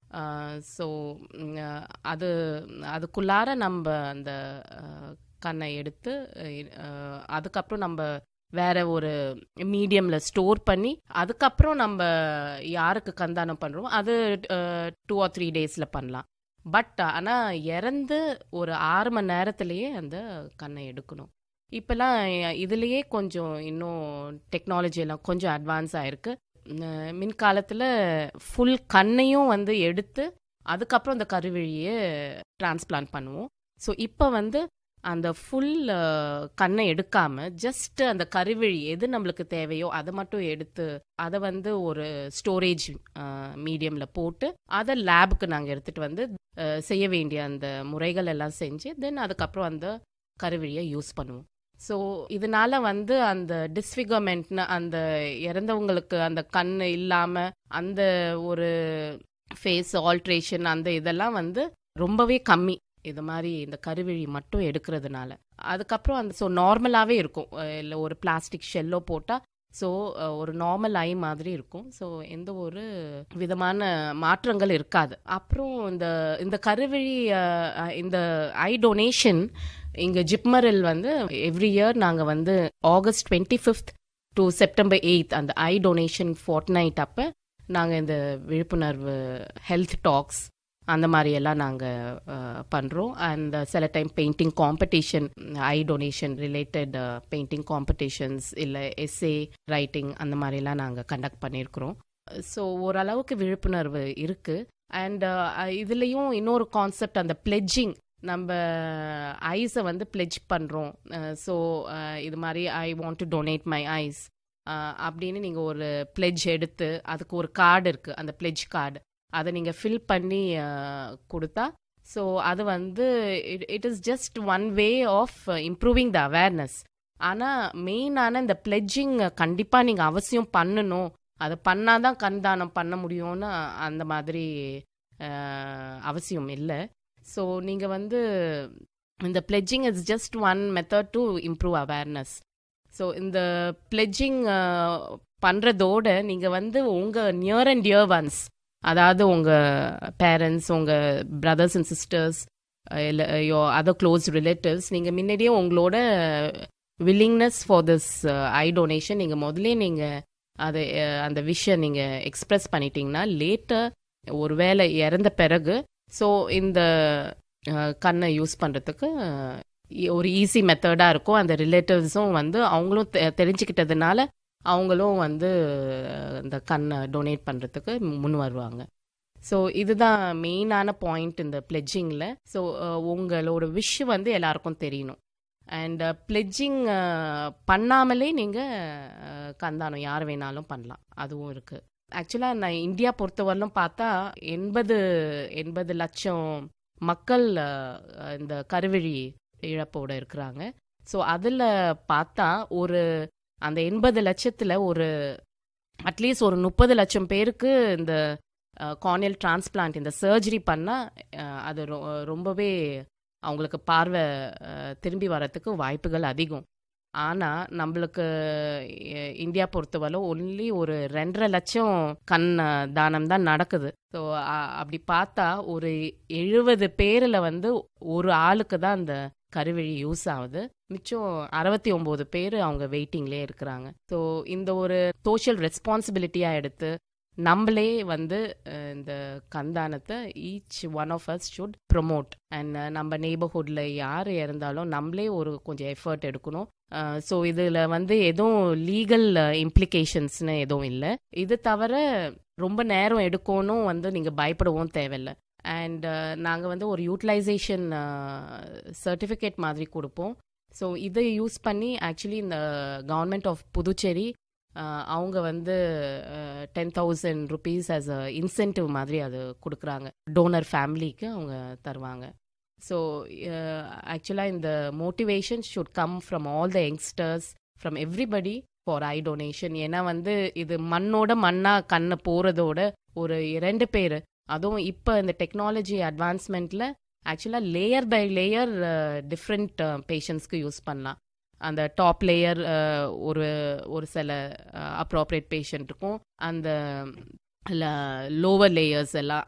so அது அதுக்குள்ளார நம்ம அந்த கண்ணை எடுத்து அஹ், அதுக்கப்புறம் நம்ம வேற ஒரு மீடியம்ல ஸ்டோர் பண்ணி அதுக்கப்புறம் நம்ம யாருக்கு கந்தானம் பண்றோம் அது டூ ஆர் த்ரீ டேஸ்ல பண்ணலாம் பட் ஆனா இறந்து ஒரு ஆறு மணி நேரத்திலேயே அந்த கண்ணை எடுக்கணும் இப்பெல்லாம் இதுலயே கொஞ்சம் இன்னும் டெக்னாலஜி எல்லாம் கொஞ்சம் அட்வான்ஸ் ஆயிருக்கு உம், மின்காலத்துல ஃபுல் கண்ணையும் வந்து எடுத்து அதுக்கப்புறம் அந்த கருவிழியை டிரான்ஸ்பிளான்ட் பண்ணுவோம் ஸோ இப்போ வந்து அந்த ஃபுல் கண்ணை எடுக்காம ஜஸ்ட் அந்த கருவிழி எது நம்மளுக்கு தேவையோ அதை மட்டும் எடுத்து அதை வந்து ஒரு ஸ்டோரேஜ் மீடியம்ல போட்டு அதை லேபுக்கு நாங்கள் எடுத்துட்டு வந்து அஹ், செய்ய வேண்டிய அந்த முறைகள் எல்லாம் செஞ்சு தென் அதுக்கப்புறம் அந்த கருவிழியை யூஸ் பண்ணுவோம் ஸோ இதனால வந்து அந்த டிஸ்ஃபிகர்மெண்ட்னு அந்த இறந்தவங்களுக்கு அந்த கண் இல்லாம அந்த ஒரு ஃபேஸ் ஆல்ட்ரேஷன் அந்த இதெல்லாம் வந்து ரொம்பவே கம்மி இது மாதிரி இந்த கருவிழி மட்டும் எடுக்கிறதுனால அதுக்கப்புறம் அந்த ஸோ நார்மலாகவே இருக்கும் இல்லை ஒரு பிளாஸ்டிக் ஷெல்லோ போட்டால் ஸோ ஒரு நார்மல் ஐ மாதிரி இருக்கும் ஸோ எந்த ஒரு விதமான மாற்றங்கள் இருக்காது அப்புறம் இந்த இந்த கருவிழி அஹ், அஹ், இந்த ஐ டொனேஷன் இங்கே ஜிப்மரில் வந்து எவ்ரி இயர் நாங்கள் வந்து August twenty fifth to September eighth அந்த ஐ டொனேஷன் ஃபோர்ட் நைட் அப்போ நாங்கள் இந்த விழிப்புணர்வு ஹெல்த் டாக்ஸ் அந்த மாதிரி எல்லாம் நாங்கள் பண்ணுறோம் அண்ட் சில time painting competition eye donation related painting competitions இல்லை எஸ்ஏ ரைட்டிங் அந்த மாதிரிலாம் நாங்கள் கண்டக்ட் பண்ணியிருக்கிறோம் ஸோ ஓரளவுக்கு விழிப்புணர்வு இருக்குது அண்ட் இதுலேயும் இன்னொரு கான்செப்ட் அந்த பிளெட்ஜிங் நம்ம ஐஸை வந்து பிளெட்ஜ் பண்ணுறோம் ஸோ இது மாதிரி I want to donate my eyes அப்படின்னு நீங்கள் ஒரு பிளெட்ஜ் எடுத்து அதுக்கு ஒரு கார்டு இருக்குது அந்த பிளெட்ஜ் கார்டு அதை நீங்கள் ஃபில் பண்ணி அஹ், கொடுத்தா ஸோ அது வந்து it is just one way of improving the awareness ஆனால் மெயினான இந்த பிளெட்ஜிங் கண்டிப்பாக நீங்கள் அவசியம் பண்ணணும் அதை பண்ணாதான் கண் தானம் பண்ண முடியும்னு அந்த மாதிரி அஹ், அவசியம் இல்லை ஸோ நீங்கள் வந்து இந்த pledging is just one method to improve awareness so இந்த பிளெட்ஜிங் பண்ணுறதோட நீங்கள் வந்து உங்கள் நியர் அண்ட் டியர் ஒன்ஸ் அதாவது உங்கள் பேரண்ட்ஸ் உங்கள் பிரதர்ஸ் அண்ட் சிஸ்டர்ஸ் இல்லை யோ அதர் க்ளோஸ் ரிலேட்டிவ்ஸ் நீங்கள் முன்னாடியே உங்களோட willingness for this eye donation நீங்கள் முதல்ல நீங்கள் அதை அஹ், அந்த விஷயம் நீங்கள் எக்ஸ்பிரஸ் பண்ணிட்டீங்கன்னா லேட்டர் ஒருவேளை இறந்த பிறகு ஸோ இந்த அஹ், கண்ணை யூஸ் பண்ணுறதுக்கு ஒரு ஈஸி மெத்தடாக இருக்கும் அந்த ரிலேட்டிவ்ஸும் வந்து அவங்களும் தெ- தெரிஞ்சுக்கிட்டதுனால அவங்களும் வந்து அஹ், இந்த கண்ணை டொனேட் பண்ணுறதுக்கு முன் வருவாங்க ஸோ இதுதான் மெயினான பாயிண்ட் இந்த பிளெட்ஜிங்கில் ஸோ உங்களோட விஷ் வந்து எல்லாருக்கும் தெரியணும் அண்ட் பிளெட்ஜிங் பண்ணாமலே நீங்கள் கந்தானம் யார் வேணாலும் பண்ணலாம் அதுவும் இருக்குது ஆக்சுவலாக நான் இந்தியா பொறுத்தவரையிலும் பார்த்தா எண்பது எண்பது லட்சம் மக்கள் அஹ், இந்த கருவிழி இழப்போட இருக்கிறாங்க ஸோ அதில் பார்த்தா ஒரு அந்த எண்பது லட்சத்தில் ஒரு அட்லீஸ்ட் ஒரு முப்பது லட்சம் பேருக்கு இந்த கார்னியல் டிரான்ஸ்பிளான்ட் இந்த சர்ஜரி பண்ணால் அது ரொ- ரொம்பவே அவங்களுக்கு பார்வை அஹ், திரும்பி வரத்துக்கு வாய்ப்புகள் அதிகம் ஆனால் நம்மளுக்கு அஹ், இந்தியா பொறுத்தவரை ஒன்லி ஒரு ரெண்டரை லட்சம் கண் அஹ், தானம் தான் நடக்குது ஸோ அப்படி பார்த்தா ஒரு எழுபது பேரில் வந்து ஒரு ஆளுக்கு தான் அந்த கருவிழி யூஸ் ஆகுது மிச்சம் அறுபத்தி ஒம்பது பேர் அவங்க வெயிட்டிங்லேயே இருக்கிறாங்க ஸோ இந்த ஒரு சோஷியல் ரெஸ்பான்சிபிலிட்டியாக எடுத்து நம்மளே வந்து அஹ், இந்த கந்தானத்தை each one of us should promote and நம்ம நெய்பர்ஹுட்டில் யார் இறந்தாலும் நம்மளே ஒரு கொஞ்சம் எஃபர்ட் எடுக்கணும் ஸோ இதில் வந்து எதுவும் லீகல் இம்ப்ளிகேஷன்ஸ்னு எதுவும் இல்லை இது தவிர ரொம்ப நேரம் எடுக்கணும் வந்து நீங்கள் பயப்படவும் தேவையில்லை அண்ட் நாங்கள் வந்து ஒரு யூட்டிலைசேஷன் சர்டிஃபிகேட் மாதிரி கொடுப்போம் ஸோ இதை யூஸ் பண்ணி ஆக்சுவலி இந்த கவர்மெண்ட் ஆஃப் புதுச்சேரி அஹ், அவங்க வந்து ten thousand rupees as a incentive மாதிரி அது கொடுக்குறாங்க டோனர் ஃபேமிலிக்கு அவங்க தருவாங்க ஸோ ஆக்சுவலாக இந்த motivation should come from all the youngsters from everybody for eye donation ஏன்னா வந்து இது மண்ணோட மண்ணா கண்ணை போகிறதோட ஒரு இரண்டு பேர் அதுவும் இப்போ இந்த டெக்னாலஜி அட்வான்ஸ்மெண்ட்டில் ஆக்சுவலாக லேயர் பை லேயர் டிஃப்ரெண்ட் பேஷண்ட்ஸ்க்கு யூஸ் பண்ணலாம் அந்த டாப் லேயர் ஒரு ஒரு சில அப்ராப்ரியேட் பேஷண்ட் இருக்கும் அந்த லோவர் லேயர்ஸ் எல்லாம்